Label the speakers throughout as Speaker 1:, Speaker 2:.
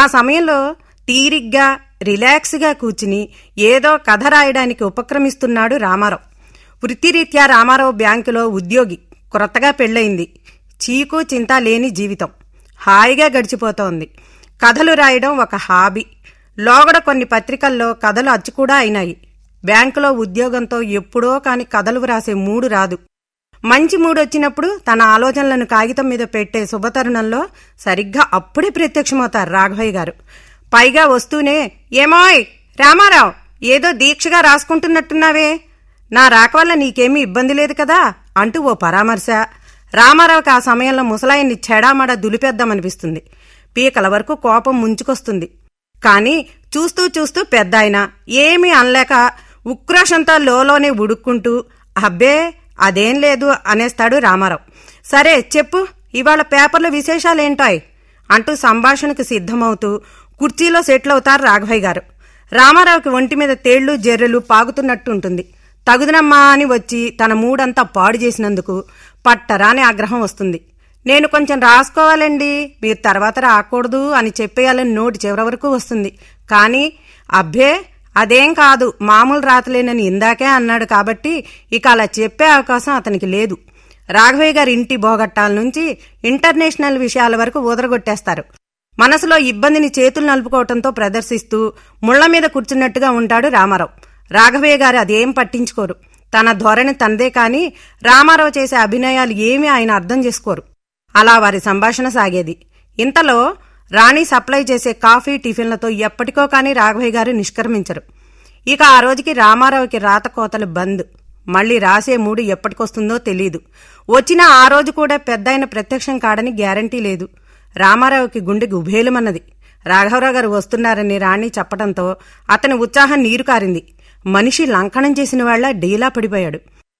Speaker 1: ఆ సమయంలో తీరిగ్గా రిలాక్స్గా కూర్చుని ఏదో కథ రాయడానికి ఉపక్రమిస్తున్నాడు రామారావు వృత్తిరీత్యా రామారావు బ్యాంకులో ఉద్యోగి క్రొత్తగా పెళ్ళయింది చీకు చింత లేని జీవితం హాయిగా గడిచిపోతోంది కథలు రాయడం ఒక హాబీ లోగడ కొన్ని పత్రికల్లో కథలు అచ్చు కూడా అయినాయి బ్యాంకులో ఉద్యోగంతో ఎప్పుడో కాని కథలు వ్రాసే మూడు రాదు మంచి మూడొచ్చినప్పుడు తన ఆలోచనలను కాగితం మీద పెట్టే శుభతరుణంలో సరిగ్గా అప్పుడే ప్రత్యక్షమవుతారు రాఘవయ్య గారు పైగా వస్తూనే ఏమోయ్ రామారావు ఏదో దీక్షగా రాసుకుంటున్నట్టున్నావే నా రాక వల్ల నీకేమీ ఇబ్బంది లేదు కదా అంటూ ఓ పరామర్శ రామారావుకి ఆ సమయంలో ముసలాయన్ని చెడామడా దులిపేద్దామనిపిస్తుంది పీకల వరకు కోపం ముంచుకొస్తుంది కాని చూస్తూ చూస్తూ పెద్ద ఆయన ఏమీ అనలేక ఉక్రోషంతో లోలోనే ఉడుక్కుంటూ అబ్బే అదేం లేదు అనేస్తాడు రామారావు సరే చెప్పు ఇవాళ పేపర్లో విశేషాలేంటాయ్ అంటూ సంభాషణకు సిద్ధమవుతూ కుర్చీలో సెటిల్ అవుతారు రాఘవయ్య గారు రామారావుకి ఒంటి మీద తేళ్లు జర్రెలు పాగుతున్నట్టు ఉంటుంది తగుదనమ్మా అని వచ్చి తన మూడంతా పాడు చేసినందుకు పట్టరాని ఆగ్రహం వస్తుంది నేను కొంచెం రాసుకోవాలండి మీరు తర్వాత రాకూడదు అని చెప్పేయాలని నోటి చివరి వరకు వస్తుంది కానీ అబ్బే అదేం కాదు మామూలు రాతలేనని ఇందాకే అన్నాడు కాబట్టి ఇక అలా చెప్పే అవకాశం అతనికి లేదు రాఘవయ్య గారి ఇంటి బోగట్టాల నుంచి ఇంటర్నేషనల్ విషయాల వరకు ఊదరగొట్టేస్తారు మనసులో ఇబ్బందిని చేతులు నలుపుకోవటంతో ప్రదర్శిస్తూ ముళ్ల మీద కూర్చున్నట్టుగా ఉంటాడు రామారావు రాఘవయ్య గారు అదేం పట్టించుకోరు తన ధోరణి తనదే కాని రామారావు చేసే అభినయాలు ఏమీ ఆయన అర్థం చేసుకోరు అలా వారి సంభాషణ సాగేది ఇంతలో రాణి సప్లై చేసే కాఫీ టిఫిన్లతో ఎప్పటికో కాని రాఘవయ్య గారు నిష్క్రమించరు ఇక ఆ రోజుకి రామారావుకి రాత కోతలు బంద్ మళ్ళీ రాసే మూడు ఎప్పటికొస్తుందో తెలీదు వచ్చినా ఆ రోజు కూడా పెద్దాయన ప్రత్యక్షం కాడని గ్యారంటీ లేదు రామారావుకి గుండె గుభేలుమన్నది రాఘవరావు గారు వస్తున్నారని రాణి చెప్పడంతో అతని ఉత్సాహం నీరు కారింది మనిషి లంకణం చేసిన వాళ్ల డీలా పడిపోయాడు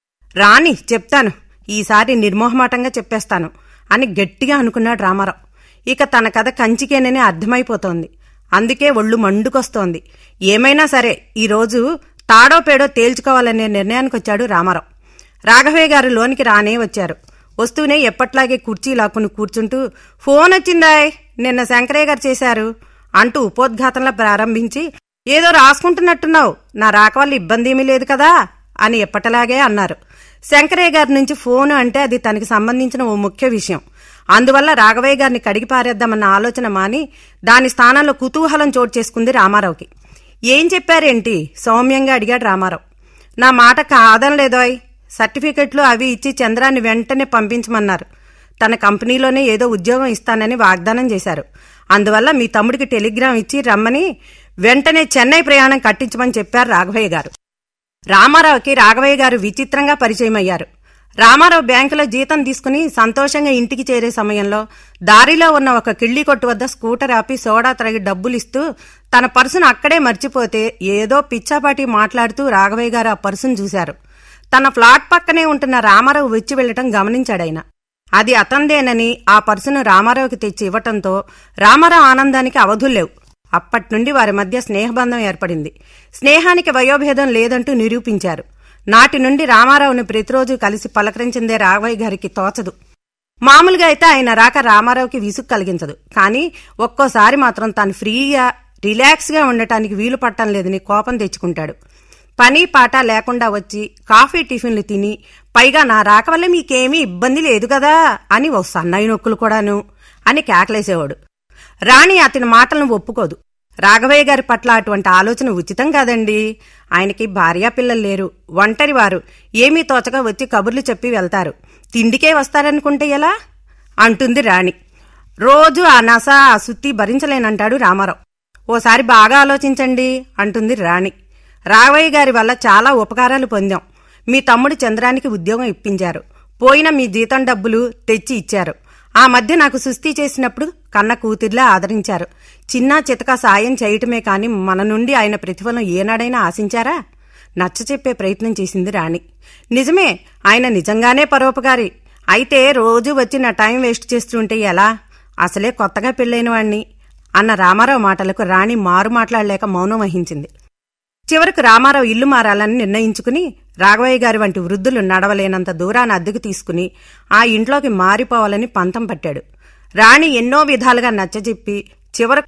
Speaker 1: రాణి చెప్తాను ఈసారి నిర్మోహమాటంగా చెప్పేస్తాను అని గట్టిగా అనుకున్నాడు రామారావు ఇక తన కథ కంచికేనని అర్థమైపోతోంది అందుకే ఒళ్ళు మండుకొస్తోంది ఏమైనా సరే ఈరోజు తాడో పేడో తేల్చుకోవాలనే నిర్ణయానికి వచ్చాడు రామారావు రాఘవయ్య గారు లోనికి రానే వచ్చారు వస్తూనే ఎప్పట్లాగే కుర్చీ లాక్కుని కూర్చుంటూ ఫోన్ వచ్చిందాయ్ నిన్న శంకరయ్య గారు చేశారు అంటూ ఉపోద్ఘాతంలా ప్రారంభించి ఏదో రాసుకుంటున్నట్టున్నావు నా రాక వల్ల ఇబ్బంది ఏమీ లేదు కదా అని ఎప్పటిలాగే అన్నారు శంకరయ్య గారి నుంచి ఫోను అంటే అది తనకి సంబంధించిన ఓ ముఖ్య విషయం అందువల్ల రాఘవయ్య గారిని కడిగి పారేద్దామన్న ఆలోచన మాని దాని స్థానంలో కుతూహలం చోటు చేసుకుంది రామారావుకి ఏం చెప్పారేంటి సౌమ్యంగా అడిగాడు రామారావు నా మాట కాదనలేదోయ్ సర్టిఫికెట్లు అవి ఇచ్చి చంద్రాన్ని వెంటనే పంపించమన్నారు తన కంపెనీలోనే ఏదో ఉద్యోగం ఇస్తానని వాగ్దానం చేశారు అందువల్ల మీ తమ్ముడికి టెలిగ్రామ్ ఇచ్చి రమ్మని వెంటనే చెన్నై ప్రయాణం కట్టించమని చెప్పారు రాఘవయ్య గారు రామారావుకి రాఘవయ్య గారు విచిత్రంగా పరిచయమయ్యారు రామారావు బ్యాంకులో జీతం తీసుకుని సంతోషంగా ఇంటికి చేరే సమయంలో దారిలో ఉన్న ఒక కిళ్ళి కొట్టు వద్ద స్కూటర్ ఆపి సోడా త్రగి డబ్బులిస్తూ తన పర్సును అక్కడే మర్చిపోతే ఏదో పిచ్చాపాటి మాట్లాడుతూ రాఘవయ్య గారు ఆ పర్సును చూశారు తన ఫ్లాట్ పక్కనే ఉంటున్న రామారావు వచ్చి వెళ్లటం గమనించాడాయన అది అతందేనని ఆ పర్సును రామారావుకి తెచ్చి ఇవ్వటంతో రామారావు ఆనందానికి అవధుల్లేవు అప్పట్నుండి వారి మధ్య స్నేహబంధం ఏర్పడింది స్నేహానికి వయోభేదం లేదంటూ నిరూపించారు నాటి నుండి రామారావుని ప్రతిరోజు కలిసి పలకరించిందే రాఘవయ్య గారికి తోచదు మామూలుగా అయితే ఆయన రాక రామారావుకి విసుగు కలిగించదు కానీ ఒక్కోసారి మాత్రం తాను ఫ్రీగా రిలాక్స్గా ఉండటానికి వీలు పట్టం లేదని కోపం తెచ్చుకుంటాడు పని పాట లేకుండా వచ్చి కాఫీ టిఫిన్లు తిని పైగా నా రాక వల్ల మీకేమీ ఇబ్బంది లేదు కదా అని ఓ సన్నాయి నొక్కులు కూడాను అని కేకలేసేవాడు రాణి అతని మాటలను ఒప్పుకోదు రాఘవయ్య గారి పట్ల అటువంటి ఆలోచన ఉచితం కాదండి ఆయనకి భార్యా పిల్లలు లేరు ఒంటరి వారు ఏమీ తోచగా వచ్చి కబుర్లు చెప్పి వెళ్తారు తిండికే వస్తారనుకుంటే ఎలా అంటుంది రాణి రోజు ఆ నస ఆ సుత్తి భరించలేనంటాడు రామారావు ఓసారి బాగా ఆలోచించండి అంటుంది రాణి రాఘవయ్య గారి వల్ల చాలా ఉపకారాలు పొందాం మీ తమ్ముడు చంద్రానికి ఉద్యోగం ఇప్పించారు పోయిన మీ జీతం డబ్బులు తెచ్చి ఇచ్చారు ఆ మధ్య నాకు సుస్థి చేసినప్పుడు కన్న కూతుర్లా ఆదరించారు చిన్న చితక సాయం చేయటమే కాని మన నుండి ఆయన ప్రతిఫలం ఏనాడైనా ఆశించారా నచ్చ చెప్పే ప్రయత్నం చేసింది రాణి నిజమే ఆయన నిజంగానే పరోపకారి అయితే రోజు వచ్చి నా టైం వేస్ట్ చేస్తుంటే ఎలా అసలే కొత్తగా పెళ్ళైన వాణ్ణి అన్న రామారావు మాటలకు రాణి మారు మాట్లాడలేక మౌనం వహించింది చివరకు రామారావు ఇల్లు మారాలని నిర్ణయించుకుని రాఘవయ్య గారి వంటి వృద్ధులు నడవలేనంత దూరాన్ని అద్దెకు తీసుకుని ఆ ఇంట్లోకి మారిపోవాలని పంతం పట్టాడు రాణి ఎన్నో విధాలుగా నచ్చజెప్పి చివరకు